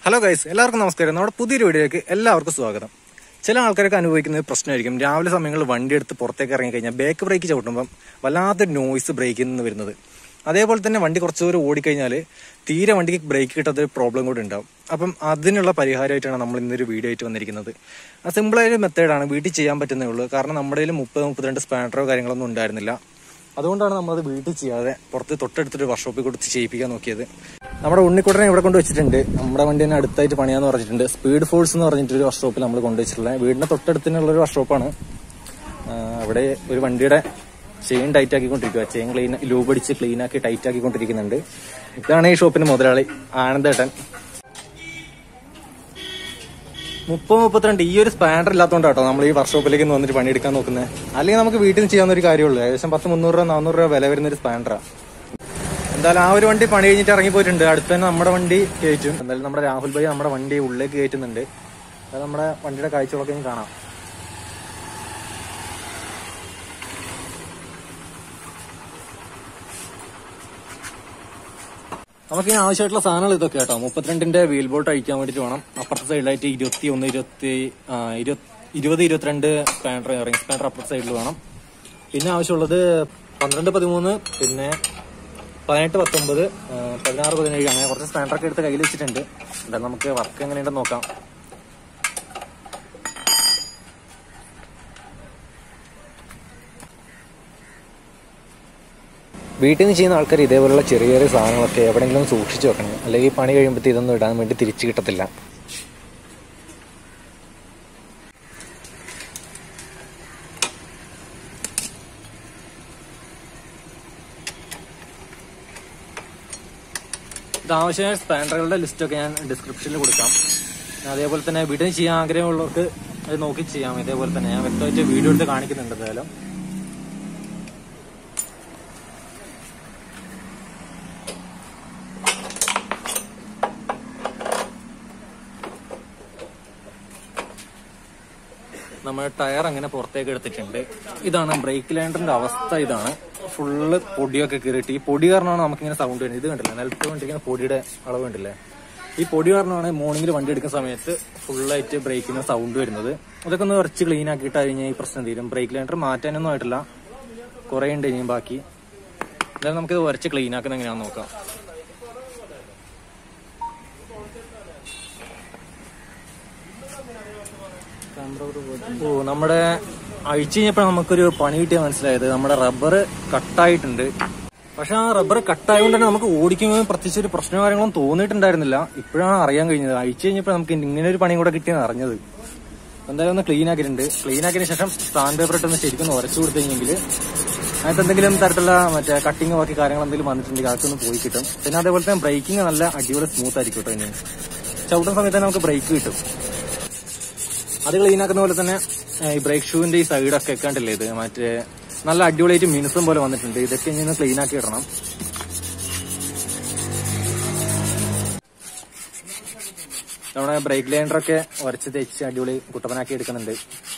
hello guys എല്ലാവർക്കും നമസ്കാരം നമ്മുടെ പുതിയൊരു വീഡിയോയിലേക്ക് എല്ലാവർക്കും സ്വാഗതം ചില ആൾക്കാരൊക്കെ അനുഭവിക്കുന്ന ഒരു പ്രശ്നമായിരിക്കും രാവിലെ സമയങ്ങളിൽ വണ്ടി എടുത്ത് പുറത്തേക്ക് ഇറങ്ങി കഴിഞ്ഞാൽ ബേക്ക് ബ്രേക്ക് ചവിട്ടുമ്പം വല്ലാത്തൊരു നോയ്സ് ബ്രേക്കിൽ നിന്ന് വരുന്നത് അതേപോലെ തന്നെ വണ്ടി കുറച്ച് ദൂരം ഓടിക്കഴിഞ്ഞാൽ തീരെ വണ്ടിക്ക് ബ്രേക്ക് കിട്ടാത്ത ഒരു പ്രോബ്ലം കൂടി ഉണ്ടാവും അപ്പം അതിനുള്ള പരിഹാരമായിട്ടാണ് നമ്മൾ ഇന്നൊരു വീഡിയോ ആയിട്ട് വന്നിരിക്കുന്നത് ആ സിമ്പിളായ ഒരു മെത്തേഡാണ് വീട്ടിൽ ചെയ്യാൻ പറ്റുന്നേ ഉള്ളൂ കാരണം നമ്മുടെ കയ്യിൽ മുപ്പത് മുപ്പത്തിരണ്ട് സ്പാൻഡറോ കാര്യങ്ങളൊന്നും ഉണ്ടായിരുന്നില്ല അതുകൊണ്ടാണ് നമ്മളത് വീട്ടിൽ ചെയ്യാതെ പുറത്ത് തൊട്ടടുത്തൊരു വർക്ക്ഷോപ്പിൽ കൊടുത്ത് ചെയ്യിപ്പിക്കാൻ നോക്കിയത് നമ്മുടെ ഉണ്ണിക്കുട്ടനെ ഇവിടെ കൊണ്ട് വെച്ചിട്ടുണ്ട് നമ്മുടെ വണ്ടി തന്നെ അടുത്തായിട്ട് പണിയാന്ന് പറഞ്ഞിട്ടുണ്ട് സ്പീഡ് ഫോഴ്സ് എന്ന് പറഞ്ഞിട്ട് ഒരു വർക്ക്ഷോപ്പിൽ നമ്മൾ കൊണ്ടുവച്ചിട്ടുള്ളത് വീടിന്റെ തൊട്ടടുത്തുള്ള ഒരു വർക്ക്ഷോപ്പാണ് അവിടെ ഒരു വണ്ടിയുടെ ചെയിൻ ടൈറ്റ് ആക്കിക്കൊണ്ടിരിക്കുക ചെയിൻ ക്ലീൻ ലൂബ് അടിച്ച് ക്ലീൻ ആക്കി ടൈറ്റ് ആക്കിക്കൊണ്ടിരിക്കുന്നുണ്ട് ഇതാണ് ഈ ഷോപ്പിന്റെ മുതലാളി ആനന്ദേട്ടൻ മുപ്പത് മുപ്പത്തിരണ്ട് ഈ ഒരു സ്പാൻഡർ ഇല്ലാത്തതുകൊണ്ടാട്ടോ നമ്മൾ ഈ വർക്ക്ഷോപ്പിലേക്ക് ഒന്ന് വന്നിട്ട് പണിയെടുക്കാൻ നോക്കുന്നത് അല്ലെങ്കിൽ നമുക്ക് വീട്ടിൽ നിന്ന് ചെയ്യാവുന്ന ഒരു കാര്യമുള്ളൂ ഏകദേശം പത്ത് മുന്നൂറ് രൂപ നാനൂറ് രൂപ വില വരുന്ന ഒരു സ്പാൻഡറാണ് എന്തായാലും ആ ഒരു വണ്ടി പണി കഴിഞ്ഞിട്ട് ഇറങ്ങി പോയിട്ടുണ്ട് അടുത്ത് തന്നെ നമ്മുടെ വണ്ടി കയറ്റും എന്തായാലും നമ്മുടെ രാഹുൽ ഭായി നമ്മുടെ വണ്ടി ഉള്ളിലേക്ക് കയറ്റുന്നുണ്ട് അത് നമ്മുടെ വണ്ടിയുടെ കാഴ്ചകളൊക്കെ ഇനി കാണാം നമുക്ക് ഇനി ആവശ്യമായിട്ടുള്ള സാധനങ്ങൾ ഇതൊക്കെ കേട്ടോ മുപ്പത്തിരണ്ടിന്റെ വീൽ ബോൾട്ട് അഴിക്കാൻ വേണ്ടിട്ട് വേണം അപ്പുറത്തെ സൈഡിലായിട്ട് ഇരുപത്തി ഒന്ന് ഇരുപത്തി ആ, ഇരുപത് ഇരുപത് ഇരുപത്തിരണ്ട് സ്പാൻഡർ റിംഗ് സ്പാൻഡർ അപ്പുറത്തെ സൈഡിൽ വേണം പിന്നെ ആവശ്യമുള്ളത് പന്ത്രണ്ട് പതിമൂന്ന് പിന്നെ പതിനെട്ട് പത്തൊമ്പത് ആ, പതിനാറ് പതിനേഴ് അങ്ങനെ കുറച്ച് സ്പാൻഡറൊക്കെ എടുത്ത് കയ്യിൽ വെച്ചിട്ടുണ്ട് എന്തായാലും നമുക്ക് വർക്ക് എങ്ങനെയുണ്ടെന്ന് നോക്കാം വീട്ടിൽ നിന്ന് ചെയ്യുന്ന ആൾക്കാർ ഇതേപോലുള്ള ചെറിയ ചെറിയ സാധനങ്ങളൊക്കെ എവിടെയെങ്കിലും സൂക്ഷിച്ചു വെക്കണം അല്ലെങ്കിൽ പണി കഴിയുമ്പോഴത്തെ ഇതൊന്നും ഇടാൻ വേണ്ടി തിരിച്ചു കിട്ടത്തില്ല ഇത് ആവശ്യമായ സ്പാൻഡറുകളുടെ ലിസ്റ്റൊക്കെ ഞാൻ ഡിസ്ക്രിപ്ഷനിൽ കൊടുക്കാം അതേപോലെ തന്നെ വീട്ടിൽ ചെയ്യാൻ ആഗ്രഹമുള്ളവർക്ക് അത് നോക്കി ചെയ്യാം ഇതേപോലെ തന്നെ ഞാൻ വ്യക്തമായിട്ട് വീഡിയോ എടുത്ത് കാണിക്കുന്നുണ്ട് എന്തായാലും നമ്മൾ ടയർ അങ്ങനെ പുറത്തേക്ക് എടുത്തിട്ടുണ്ട് ഇതാണ് ബ്രേക്ക് ലൈൻഡറിന്റെ അവസ്ഥ ഇതാണ് ഫുള്ള് പൊടിയൊക്കെ കയറിയിട്ട് ഈ പൊടി കാരണമാണ് നമുക്കിങ്ങനെ സൗണ്ട് വരുന്നത് ഇത് കണ്ടില്ലേ നിലത്ത് കൊണ്ടിരിക്കുന്ന പൊടിയുടെ അളവ് കണ്ടില്ലേ ഈ പൊടി കാരണമാണ് മോർണിംഗിൽ വണ്ടി എടുക്കുന്ന സമയത്ത് ഫുള്ളായിട്ട് ബ്രേക്കിന് സൗണ്ട് വരുന്നത് അതൊക്കെ ഒന്ന് കുറച്ച് ക്ലീൻ ആക്കിയിട്ട് കഴിഞ്ഞാൽ ഈ പ്രശ്നം തീരും ബ്രേക്ക് ലൈൻഡർ മാറ്റാനൊന്നും ആയിട്ടില്ല കുറേ ഉണ്ട് ഇനിയും ബാക്കി എന്തായാലും നമുക്കിത് ഉരച്ച് ക്ലീൻ ആക്കുന്ന എങ്ങനെയാണെന്ന് നോക്കാം ഓ നമ്മുടെ അഴിച്ചു കഴിഞ്ഞപ്പോൾ നമുക്കൊരു പണി കിട്ടിയ മനസ്സിലായത് നമ്മുടെ റബ്ബർ കട്ടായിട്ടുണ്ട് പക്ഷെ ആ റബ്ബർ കട്ടായതുകൊണ്ട് തന്നെ നമുക്ക് ഓടിക്കുമ്പോൾ പ്രത്യേകിച്ച് ഒരു പ്രശ്നമോ കാര്യങ്ങളൊന്നും തോന്നിയിട്ടുണ്ടായിരുന്നില്ല ഇപ്പോഴാണ് അറിയാൻ കഴിഞ്ഞത് അഴിച്ചു കഴിഞ്ഞപ്പോൾ നമുക്ക് ഇങ്ങനെ ഒരു പണിയും കൂടെ കിട്ടിയെന്ന് അറിഞ്ഞത് എന്തായാലും ഒന്ന് ക്ലീൻ ആക്കിയിട്ടുണ്ട് ക്ലീൻ ആക്കിയതിന് ശേഷം സ്റ്റാൻഡ് പേപ്പർ ഇട്ടൊന്ന് ശരിക്കും ഒന്ന് ഉരച്ചു കൊടുത്തു കഴിഞ്ഞെങ്കിൽ അതിനകത്ത് എന്തെങ്കിലും തരത്തിലുള്ള മറ്റേ കട്ടിങ്ങോ ബാക്കി കാര്യങ്ങൾ എന്തെങ്കിലും വന്നിട്ടുണ്ടെങ്കിൽ അതൊക്കെ ഒന്ന് പോയി കിട്ടും പിന്നെ അതേപോലെ തന്നെ ബ്രേക്കിംഗ് നല്ല അടിപൊളി സ്മൂത്ത് ആയിരിക്കും കേട്ടോ ഇനി ചവിട്ടുന്ന സമയത്ത് തന്നെ നമുക്ക് ബ്രേക്ക് കിട്ടും അത് ക്ലീൻ ആക്കുന്ന പോലെ തന്നെ ഏഹ്, ഈ ബ്രേക്ക് ഷൂവിന്റെ ഈ സൈഡൊക്കെ കണ്ടില്ലേ ഇത് മറ്റേ നല്ല അടിപൊളിയായിട്ട് മിനുസം പോലെ വന്നിട്ടുണ്ട് ഇതൊക്കെ ഇനി ഒന്ന് ക്ലീൻ ആക്കി ഇടണം നമ്മുടെ ബ്രേക്ക് ലൈൻഡറൊക്കെ ഉരച്ച് തേച്ച് അടിപൊളി കുട്ടപ്പനാക്കി എടുക്കുന്നുണ്ട്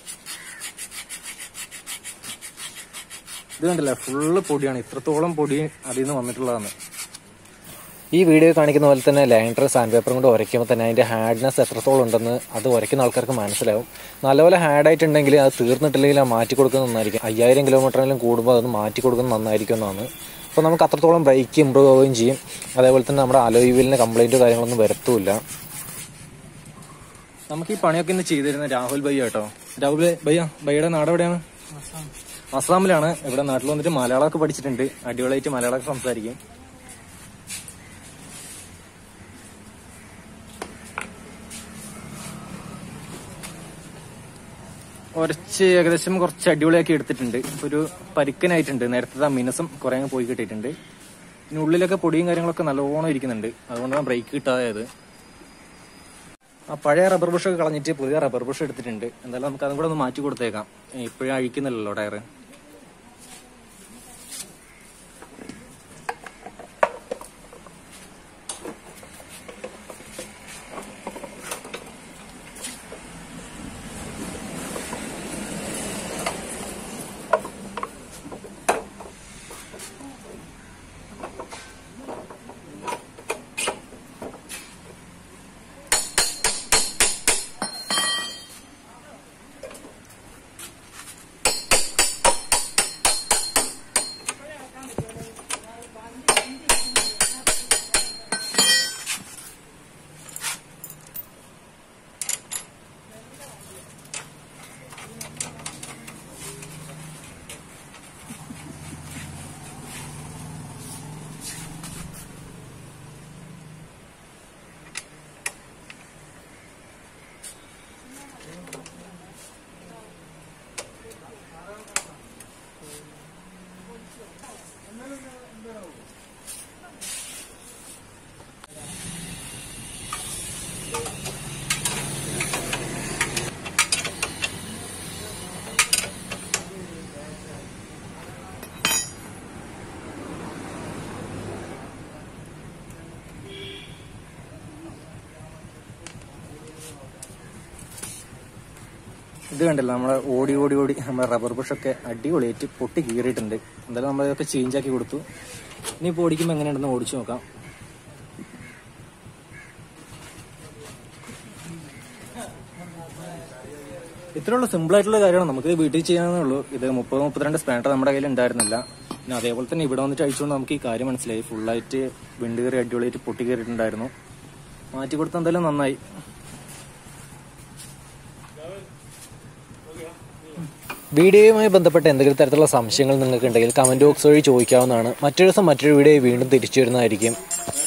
ഇത് കണ്ടില്ലേ ഫുള്ള് പൊടിയാണ് ഇത്രത്തോളം പൊടി അതിൽ നിന്ന് വന്നിട്ടുള്ളതാണ് ഈ വീഡിയോ കാണിക്കുന്ന പോലെ തന്നെ ലൈൻഡർ സാൻഡ് പേപ്പർ കൊണ്ട് ഉരയ്ക്കുമ്പോൾ തന്നെ അതിന്റെ ഹാർഡ്നെസ് എത്രത്തോളം ഉണ്ടെന്ന് അത് ഉരയ്ക്കുന്ന ആൾക്കാർക്ക് മനസ്സിലാവും നല്ലപോലെ ഹാർഡ് ആയിട്ടുണ്ടെങ്കിൽ അത് തീർന്നിട്ടില്ലെങ്കിൽ അത് മാറ്റി കൊടുക്കുന്നത് നന്നായിരിക്കും അയ്യായിരം കിലോമീറ്ററെങ്കിലും കൂടുമ്പോൾ അത് മാറ്റി കൊടുക്കുന്നത് നന്നായിരിക്കും എന്നാണ് അപ്പോൾ നമുക്ക് അത്രത്തോളം ബ്രേക്ക് ഇമ്പ്രൂവ് ആവുകയും ചെയ്യും അതേപോലെ തന്നെ നമ്മുടെ അലോയ് വീലിന് കംപ്ലൈൻറ്റോ കാര്യങ്ങളൊന്നും വരത്തുമില്ല നമുക്ക് ഈ പണിയൊക്കെ ഇന്ന് ചെയ്തിരുന്ന രാഹുൽ ഭയ്യ കേട്ടോ രാഹുൽ ഭയ്യ ഭയ്യയുടെ നാട് എവിടെയാണ് അസാമിലാണ് ഇവിടെ നാട്ടിൽ വന്നിട്ട് മലയാളമൊക്കെ പഠിച്ചിട്ടുണ്ട് അടിപൊളിയായിട്ട് മലയാളമൊക്കെ സംസാരിക്കും കുറച്ച് ഏകദേശം കുറച്ച് അടിപൊളിയാക്കി എടുത്തിട്ടുണ്ട് ഇപ്പൊ ഒരു പരിക്കനായിട്ടുണ്ട് നേരത്തെ ആ മിനസം കുറെ അങ്ങ് പോയി കിട്ടിയിട്ടുണ്ട് പിന്നെ ഉള്ളിലൊക്കെ പൊടിയും കാര്യങ്ങളൊക്കെ നല്ലോണം ഇരിക്കുന്നുണ്ട് അതുകൊണ്ടാണ് ബ്രേക്ക് കിട്ടാതായത് ആ പഴയ റബ്ബർ ബുഷൊക്കെ കളഞ്ഞിട്ട് പുതിയ റബ്ബർ ബുഷ് എടുത്തിട്ടുണ്ട് എന്തായാലും നമുക്ക് അതും കൂടെ ഒന്ന് മാറ്റി കൊടുത്തേക്കാം ഇപ്പോഴും അഴിക്കുന്നില്ലല്ലോ ടയർ ഇത് കണ്ടല്ലോ നമ്മളെ ഓടി ഓടി ഓടി നമ്മുടെ റബ്ബർ ബുഷൊക്കെ അടിപൊളിയായിട്ട് പൊട്ടി കീറിയിട്ടുണ്ട് എന്തായാലും നമ്മളിതൊക്കെ ചേഞ്ച് ആക്കി കൊടുത്തു ഇനിയിപ്പോൾ ഓടിക്കുമ്പോൾ എങ്ങനെയുണ്ടെന്ന് ഓടിച്ചു നോക്കാം ഇത്രയുള്ള സിമ്പിൾ ആയിട്ടുള്ള കാര്യമാണ് നമുക്ക് വീട്ടിൽ ചെയ്യാവുന്നേ ഉള്ളൂ ഇത് മുപ്പത് മുപ്പത്തിരണ്ട് സ്പാനർ നമ്മുടെ കയ്യിൽ ഉണ്ടായിരുന്നില്ല പിന്നെ അതേപോലെ തന്നെ ഇവിടെ വന്നിട്ട് അഴിച്ചുകൊണ്ട് നമുക്ക് ഈ കാര്യം മനസ്സിലായി ഫുള്ളായിട്ട് വിണ്ട് കയറി അടിപൊളിയായിട്ട് പൊട്ടി കയറിയിട്ടുണ്ടായിരുന്നു മാറ്റി കൊടുത്ത എന്തായാലും നന്നായി വീഡിയോയുമായി ബന്ധപ്പെട്ട എന്തെങ്കിലും തരത്തിലുള്ള സംശയങ്ങൾ നിങ്ങൾക്ക് ഉണ്ടെങ്കിൽ കമന്റ് ബോക്സ് വഴി ചോദിക്കാവുന്നതാണ് മറ്റൊരു ദിവസം മറ്റൊരു വീഡിയോ വീണ്ടും തിരിച്ചു വരുന്നതായിരിക്കും